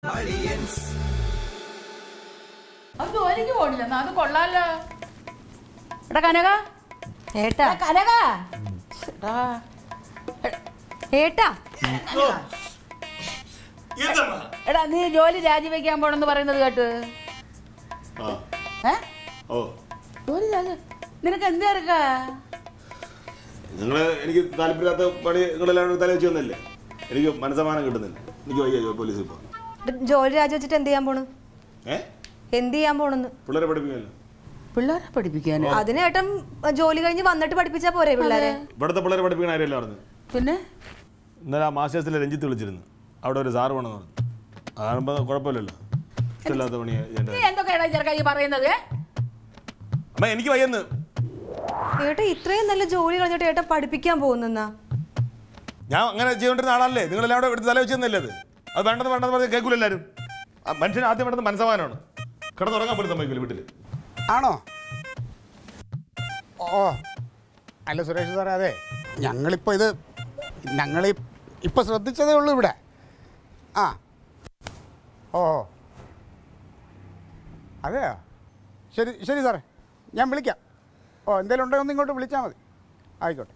അത് ജോലിക്ക് പോണില്ല എന്നാ അത് കൊള്ളാലോ എടാ കനക ഏട്ടാ എടാ കനക എടാ ഏട്ടാ എന്തമ്മാ? എടാ നീ ജോലി രാജിവെക്കാൻ പോണെന്ന് പറയുന്നത് കേട്ട് ആ, ഏ ഓ ജോലി രാജി നിനക്ക് എന്ത് ഇറക്കാ നിങ്ങള് എനിക്ക് താല്പര്യമില്ലാത്ത പണി നിങ്ങളെല്ലാം തല വെച്ച് വന്നല്ലേ എനിക്ക് മനസ്സമാനം കിട്ടുന്നില്ല എനിക്ക് വയ്യ പോലീസിൽ പോ ജോലി രാജിവെച്ചിട്ട് എന്ത് ചെയ്യാൻ പോണു ഏ എന്ത് ചെയ്യാൻ പോണെന്ന് പിള്ളേരെ പഠിപ്പിക്കാമല്ലോ പിള്ളേരെ പഠിപ്പിക്കാൻ അതിന് ഏട്ടൻ ജോലി കഴിഞ്ഞ് വന്നിട്ട് പഠിപ്പിച്ചാ പോരെ പിള്ളേരെ ഇവിടുത്തെ പിള്ളേരെ പഠിപ്പിക്കണ കാര്യമല്ല പറഞ്ഞു പിന്നെ ഇന്നലെ ആ മാസ്റ്റേഴ്സിലെ രഞ്ജിത്ത് വിളിച്ചിരുന്നു അവിടെ ഒരു സാറ് വേണമെന്ന് പറഞ്ഞു അതാകുമ്പോൾ കുഴപ്പമില്ലല്ലോ ഇഷ്ടമില്ലാത്ത പണി ചെയ്യേണ്ടത് നീ എന്തൊക്കെയാടാ ചെറുക്കാ ഈ പറയുന്നത് ഏ? അമ്മ എനിക്ക് വയ്യെന്ന് ഏട്ടാ ഇത്രയും നല്ല ജോലി കളഞ്ഞിട്ട് ഏട്ടൻ പഠിപ്പിക്കാൻ പോകുന്നെന്നാ ഞാൻ അങ്ങനെ ചെയ്തുകൊണ്ടിരുന്ന ആളല്ലേ നിങ്ങളെല്ലാം അവിടെ എടുത്ത് തല വെച്ച് തന്നല്ലേ അത് അത് വേണ്ടെന്ന് വേണ്ടെന്ന് പറഞ്ഞാൽ കേൾക്കൂല എല്ലാവരും ആ മനുഷ്യന് ആദ്യം വേണ്ടത് മനസ്സമാനമാണ് കിടന്നുറങ്ങാൻ പോലും സമ്മതിക്കില്ല വീട്ടിൽ ആണോ ഓ അല്ല സുരേഷ് സാറേ അതെ ഞങ്ങളിപ്പോൾ ഇത് ഞങ്ങൾ ഇപ്പോൾ ശ്രദ്ധിച്ചതേ ഉള്ളൂ ഇവിടെ ആ ഓ അതെയോ ശരി ശരി സാറേ ഞാൻ വിളിക്കാം ഓ എന്തെങ്കിലും ഉണ്ടെങ്കിൽ ഒന്ന് ഇങ്ങോട്ട് വിളിച്ചാൽ മതി ആയിക്കോട്ടെ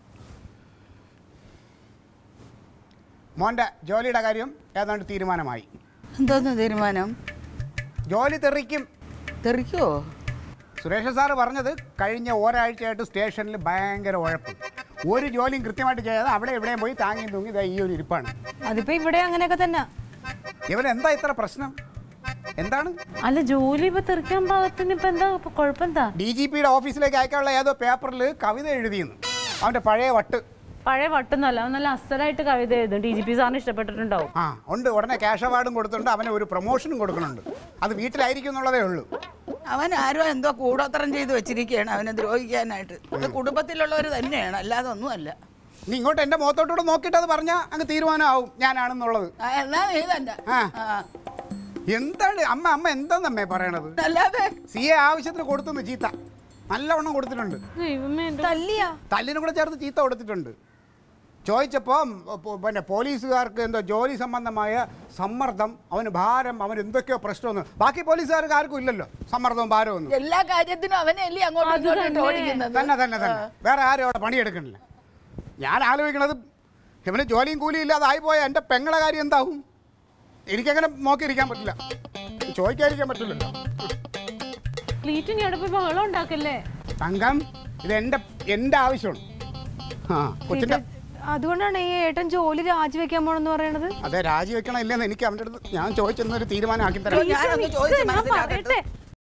മോൻ്റെ ജോലിയുടെ കാര്യം ഏതാണ്ട് തീരുമാനമായി എന്തോന്ന് തീരുമാനം ജോലി തെറിക്കും തെറിക്കോ സുരേഷ് സാറ് പറഞ്ഞത് കഴിഞ്ഞ ഒരാഴ്ചയായിട്ട് സ്റ്റേഷനിൽ ഭയങ്കര ഉഴപ്പ് ഒരു ജോലിയും കൃത്യമായിട്ട് ചെയ്യാതെ അവിടെ എവിടെയും പോയി താങ്ങി തൂങ്ങി ദാ ഈ ഒരു ഇരിപ്പാണ് അതിപ്പോ ഇവിടെ അങ്ങനെയൊക്കെ തന്നെ ഇവനെന്താ ഇത്ര പ്രശ്നം എന്താണ് അല്ല ജോലി ഇപ്പൊ തെറിക്കാൻ പാകത്തിന് ഇപ്പൊ എന്താ ഇപ്പൊ കുഴപ്പമെന്താ ഡി ജി പിയുടെ ഓഫീസിലേക്ക് അയക്കാനുള്ള ഏതോ പേപ്പറിൽ കവിത എഴുതിയെന്ന് അവൻ്റെ പഴയ വട്ട് പഴയ വട്ടൊന്നുമല്ല അവൻ നല്ല അസലായിട്ട് കവിത എഴുതും ഡി ജി പി സാറിന് ഇഷ്ടപ്പെട്ടിട്ടുണ്ടാവും ആ ഉണ്ട് ഉടനെ ക്യാഷ് അവാർഡും കൊടുത്തിട്ടുണ്ട് അവന് ഒരു പ്രൊമോഷനും കൊടുക്കുന്നുണ്ട് അത് വീട്ടിലായിരിക്കും എന്നുള്ളതേ ഉള്ളൂ അവൻ ആരോ എന്തോ കൂടോത്രം ചെയ്ത് വെച്ചിരിക്കുകയാണ് അവനെ ദ്രോഹിക്കാനായിട്ട് അത് കുടുംബത്തിലുള്ളവർ തന്നെയാണ് അല്ലാതെ ഒന്നുമല്ല നീ ഇങ്ങോട്ട് എൻ്റെ മുഖത്തോട്ടൂടെ നോക്കിയിട്ട് അത് പറഞ്ഞാൽ അങ്ങ് തീരുമാനമാവും ഞാനാണെന്നുള്ളത് ആ, എന്നാ നീ തന്നെ ആ. ആ. എന്താണ് അമ്മ അമ്മ എന്താന്നമ്മേ പറയണത് അല്ലാതെ സി എ ആവശ്യത്തിന് കൊടുത്തെന്ന് ചീത്ത നല്ലവണ്ണം കൊടുത്തിട്ടുണ്ട് ദൈവമേ എൻ്റെ തല്ലിയാ തല്ലിനും കൂടെ ചേർത്ത് ചീത്ത കൊടുത്തിട്ടുണ്ട് ചോദിച്ചപ്പോൾ പിന്നെ പോലീസുകാർക്ക് എന്തോ ജോലി സംബന്ധമായ സമ്മർദ്ദം അവന് ഭാരം അവൻ എന്തൊക്കെയോ പ്രശ്നമൊന്നും ബാക്കി പോലീസുകാർക്ക് ആർക്കും ഇല്ലല്ലോ സമ്മർദ്ദവും ഭാരവും ഒന്നും എല്ലാ കാര്യത്തിനും അവനെ അല്ലേ അങ്ങോട്ടും ഇങ്ങോട്ടും ഇട്ട് ഓടിക്കുന്നത് തന്നെ തന്നെ തന്നെ വേറെ ആരും അവിടെ പണിയെടുക്കണില്ല ഞാൻ ആലോചിക്കണത് ഇവന് ജോലിയും കൂലിയും ഇല്ലാതെ ആയിപ്പോയ എൻ്റെ പെങ്ങളെ കാര്യം എന്താവും എനിക്കങ്ങനെ നോക്കിയിരിക്കാൻ പറ്റില്ല ചോദിക്കാതിരിക്കാൻ പറ്റില്ലല്ലോ പ്ലീറ്റ് നീ അവിടെ പോയി ബഹളം ഉണ്ടാക്കല്ലേ തങ്കം ഇത് എൻ്റെ എൻ്റെ ആവശ്യമാണ് ആ കൊച്ചിൻ്റെ അതുകൊണ്ടാണ് ഈ ഏട്ടൻ ജോലി രാജിവെക്കാൻ പോണെന്ന് പറയണത് അതെ രാജിവെക്കണം ഇല്ലെന്ന് എനിക്ക് അവൻ്റെ അടുത്ത് ഞാൻ ചോദിച്ചെന്നൊരു തീരുമാനം ആക്കി തരാം ഞാനൊന്ന് ചോദിച്ച് ഞാൻ മനസ്സിലാക്കട്ടെ പറയട്ടെ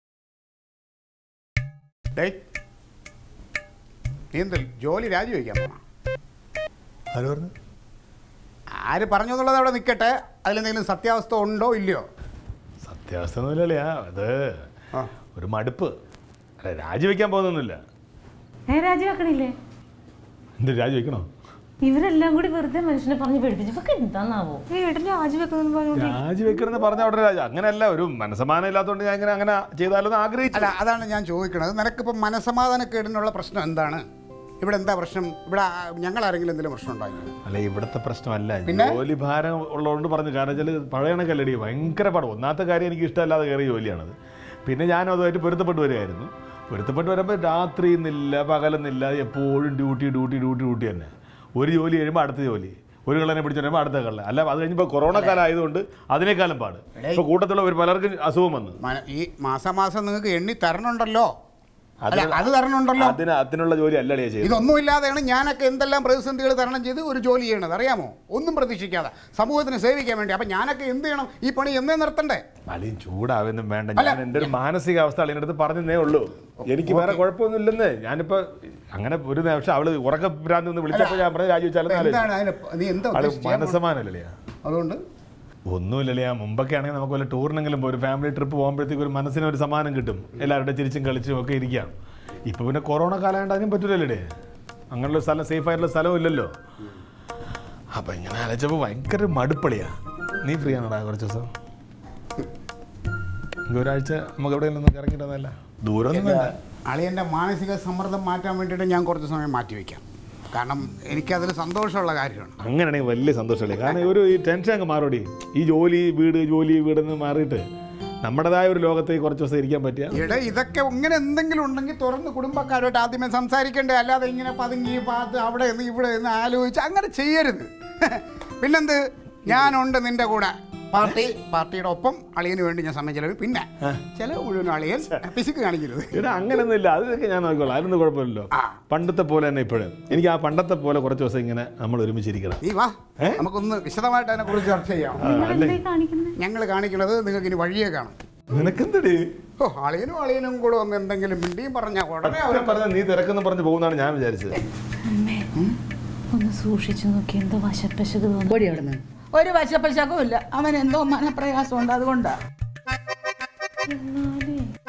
ഡേയ് നീ എന്ത് ജോലി രാജിവെക്കാൻ പോണോ ആര് പറഞ്ഞു ആര് പറഞ്ഞു എന്നുള്ളത് അവിടെ നിൽക്കട്ടെ അതിലെന്തെങ്കിലും സത്യാവസ്ഥ ഉണ്ടോ ഇല്ലയോ സത്യാവസ്ഥ ഒന്നുമില്ലല്ലേ അത് ആ ഒരു മടുപ്പ് അല്ല രാജിവെക്കാൻ പോകുന്നൊന്നുമില്ല ഏ രാജിവെക്കണില്ലേ എന്ത് രാജിവെക്കണോ ഇവരെല്ലാം കൂടി വെറുതെ മനുഷ്യനെ പറഞ്ഞ് പേടിപ്പിച്ചു ഇവക്ക് എന്താന്നാവോ ഈ ഏട്ടൻ രാജിവെക്കുന്നു പറഞ്ഞു രാജിവെക്കണമെന്ന് പറഞ്ഞ അവിടെ രാജി അങ്ങനെയല്ല ഒരു മനസ്സമാനം ഇല്ലാത്തതുകൊണ്ട് ഞാൻ ഇങ്ങനെ അങ്ങനെ ചെയ്താലൊന്ന് ആഗ്രഹിച്ചു അല്ല അതാണ് ഞാൻ ചോദിക്കണത് നിനക്കിപ്പോൾ മനസമാധാനക്കേടിനുള്ള പ്രശ്നം എന്താണ് ഇവിടെ എന്താ പ്രശ്നം ഇവിടെ ആ, ഞങ്ങൾ ആരെങ്കിലും എന്തെങ്കിലും പ്രശ്നം ഉണ്ടാക്കി അല്ല ഇവിടുത്തെ പ്രശ്നമല്ല പിന്നെ? ജോലി ഭാരം ഉള്ളതുകൊണ്ട് പറഞ്ഞു കാരണം വെച്ചാൽ പഴയ കണക്കല്ലടി ഭയങ്കര പാട് ഒന്നാമത്തെ കാര്യം എനിക്ക് ഇഷ്ടമല്ലാതെ കയറിയ ജോലിയാണത് പിന്നെ ഞാനും അതുമായിട്ട് പൊരുത്തപ്പെട്ട് വരികയായിരുന്നു പൊരുത്തപ്പെട്ട് വരുമ്പോൾ രാത്രി എന്നില്ല പകലെന്നില്ല എപ്പോഴും ഡ്യൂട്ടി ഡ്യൂട്ടി ഡ്യൂട്ടി ഡ്യൂട്ടി തന്നെ ഒരു ജോലി കഴിയുമ്പോൾ അടുത്ത ജോലി ഒരു കള്ളനെ പിടിച്ചു വരുമ്പോൾ അടുത്ത കള്ളൻ അല്ല അത് കഴിഞ്ഞപ്പോൾ കൊറോണ കാലം ആയതുകൊണ്ട് അതിനേക്കാളും പാട് ഇപ്പോൾ കൂട്ടത്തിലുള്ള ഒരു പലർക്കും അസുഖം വന്നു മന- ഈ മാസം മാസം നിങ്ങൾക്ക് എണ്ണി തരണുണ്ടല്ലോ അല്ല അതിന് അത് തരണുണ്ടല്ലോ അതിന് അതിനുള്ള ജോലി അല്ലടിയാ ചെയ്തത് ഇതൊന്നുമില്ലാതെയാണ് ഞാനൊക്കെ എന്തെല്ലാം പ്രതിസന്ധികൾ തരണം ചെയ്ത് ഒരു ജോലി ചെയ്യണത് അറിയാമോ ഒന്നും പ്രതീക്ഷിക്കാതെ സമൂഹത്തിന് സേവിക്കാൻ വേണ്ടി അപ്പം ഞാനൊക്കെ എന്ത് ചെയ്യണം ഈ പണി എന്നേ നിർത്തണ്ടേ അളിയും ചൂടാവുന്നും വേണ്ട അല്ല, ഞാൻ എൻ്റെ ഒരു മാനസികാവസ്ഥ അളിയുടെ അടുത്ത് പറഞ്ഞതേ ഉള്ളൂ എനിക്ക് വേറെ കുഴപ്പമൊന്നും ഇല്ലെന്ന് ഞാനിപ്പോ അങ്ങനെ ഒരു നിമിഷം അവള് ഉറക്ക ഭ്രാന്തി ഒന്ന് വിളിച്ചപ്പോൾ ഞാൻ പറഞ്ഞു രാജിവെച്ചാലും എന്താണ് അതിന് നീ എന്താ ആള് ഉദ്ദേശിച്ചത്? ചെയ്യാൻ പോണെ? മനസ്സമാനല്ലേ അതുകൊണ്ട് ഒന്നുമില്ലല്ലേ മുമ്പൊക്കെ ആണെങ്കിൽ നമുക്ക് വല്ല ടൂറിനെങ്കിലും പോയി ഒരു ഫാമിലി ട്രിപ്പ് പോകുമ്പോഴത്തേക്ക് ഒരു മനസ്സിന് ഒരു സമ്മാനം കിട്ടും എല്ലാവരുടെ ചിരിച്ചും കളിച്ചും ഒക്കെ ഇരിക്കാം ഇപ്പൊ പിന്നെ കൊറോണ കാലമായിട്ട് അതിനും പറ്റൂലല്ലേ അങ്ങനെയുള്ള സ്ഥലം സേഫ് ആയിട്ടുള്ള സ്ഥലവും ഇല്ലല്ലോ അപ്പൊ ഇങ്ങനെ ആലോചിച്ചപ്പോൾ ഭയങ്കര മടുപ്പളിയാ നീ ഫ്രീ ആണോടാ കുറച്ച് ദിവസം ഇങ്ങ് ഒരാഴ്ച നമുക്ക് എവിടെയെങ്കിലും ഒന്ന് ഇറങ്ങിയിട്ടതല്ല ദൂരമൊന്നും വേണ്ട അളിയൻ്റെ മാനസിക സമ്മർദ്ദം മാറ്റാൻ വേണ്ടിയിട്ട് ഞാൻ കുറച്ച് സമയം മാറ്റി വയ്ക്കാം കാരണം എനിക്കതിൽ സന്തോഷമുള്ള കാര്യമാണ് അങ്ങനെയാണെങ്കിൽ വലിയ സന്തോഷമല്ലേ കാരണം ഒരു ഈ ടെൻഷൻ അങ്ങ് മാറോടി ഈ ജോലി വീട് ജോലി വീടെന്ന് മാറിയിട്ട് നമ്മുടേതായ ഒരു ലോകത്തേക്ക് കുറച്ച് ദിവസം ഇരിക്കാൻ പറ്റിയ ഇവിടെ ഇതൊക്കെ ഇങ്ങനെ എന്തെങ്കിലും ഉണ്ടെങ്കിൽ തുറന്ന് കുടുംബക്കാരോട്ട് ആദ്യമേ സംസാരിക്കണ്ടേ അല്ലാതെ ഇങ്ങനെ പതുങ്ങി പാത്ത് അവിടെ നിന്ന് ഇവിടെ നിന്ന് ആലോചിച്ച് അങ്ങനെ ചെയ്യരുത് പിന്നെന്ത് ഞാനുണ്ട് നിന്റെ കൂടെ പാർട്ടി പാർട്ടിയുടെ ഒപ്പം അളിയന് വേണ്ടി ഞാൻ സമയം ചെലവ് പിന്നെ ചെലവ് മുഴുവൻ അളിയൻ പിശുക്ക് കാണിക്കരുത് ഇവിടെ അങ്ങനെയൊന്നും ഇല്ല അതൊക്കെ ഞാൻ നോക്കിക്കോളാം അതിനൊന്നും കുഴപ്പമില്ലല്ലോ ആ. പണ്ടത്തെ പോലെ തന്നെ ഇപ്പോഴും എനിക്ക് ആ പണ്ടത്തെ പോലെ കുറച്ച് ദിവസം ഇങ്ങനെ നമ്മൾ ഒരുമിച്ചിരിക്കണം നീ വാ ഏ? നമുക്കൊന്ന് വിശദമായിട്ട് അതിനെ കുറിച്ച് ചർച്ച ചെയ്യാം ആ, അല്ലേ കാണിക്കുന്നത് ഞങ്ങൾ കാണിക്കുന്നത് നിങ്ങൾക്ക് ഇനി വഴിയെ കാണും നിനക്കെന്തടി ഓ അളിയനും അളിയനും കൂടെ ഒന്ന് എന്തെങ്കിലും മിണ്ടിയും പറഞ്ഞാൽ ഉടനെ അവർ അവരെ പറഞ്ഞ നീ തിരക്കെന്ന് പറഞ്ഞ് പോകുന്നതാണ് ഞാൻ വിചാരിച്ചത് അമ്മേ ഒന്ന് സൂക്ഷിച്ചു നോക്കി എന്തോ വശപ്പശക് തോന്നുന്നു ഒരു വശപ്പശകവും ഇല്ല അവൻ എന്തോ മനപ്രയാസം ഉണ്ട് അതുകൊണ്ടാ എന്നാലേ